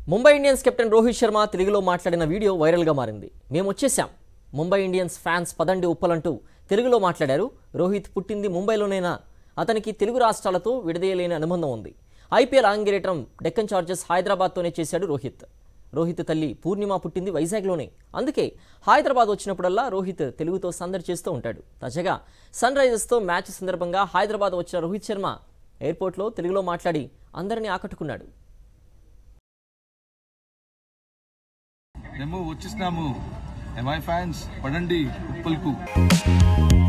Mumbai Indians captain Rohit Sharma తెలుగులో మాట్లాడిన video వైరల్గా మారింది మేము వచ్చేసాం ముంబై ఇండియన్స్ ఫ్యాన్స్ పదండి ఉప్పలంటూ తెలుగులో మాట్లాడారు రోహిత్ పుట్టింది ముంబైలోనేనా అతనికి తెలుగు రాష్ట్రాలతో విడదీయలేని అనుబంధం ఉంది ఐపీఎల్ ఆంగిరేటం డెక్కన్ చార్జెస్ హైదరాబాద్తోనే చేశాడు రోహిత్ రోహిత్ తల్లి పూర్ణిమ పుట్టింది వైజాగ్లోనే అందుకే హైదరాబాద్ వచ్చినప్పుడల్లా రోహిత్ తెలుగుతో సందడి చేస్తూ ఉంటాడు తాజాగా సన్ రైజర్స్తో మ్యాచ్ సందర్భంగా హైదరాబాద్ వచ్చిన రోహిత్ శర్మ ఎయిర్పోర్ట్లో తెలుగులో మాట్లాడి అందరినీ ఆకట్టుకున్నాడు మేము వచ్చేసినాము ఎంఐ ఫ్యాన్స్ పడండి ఉప్పల్కు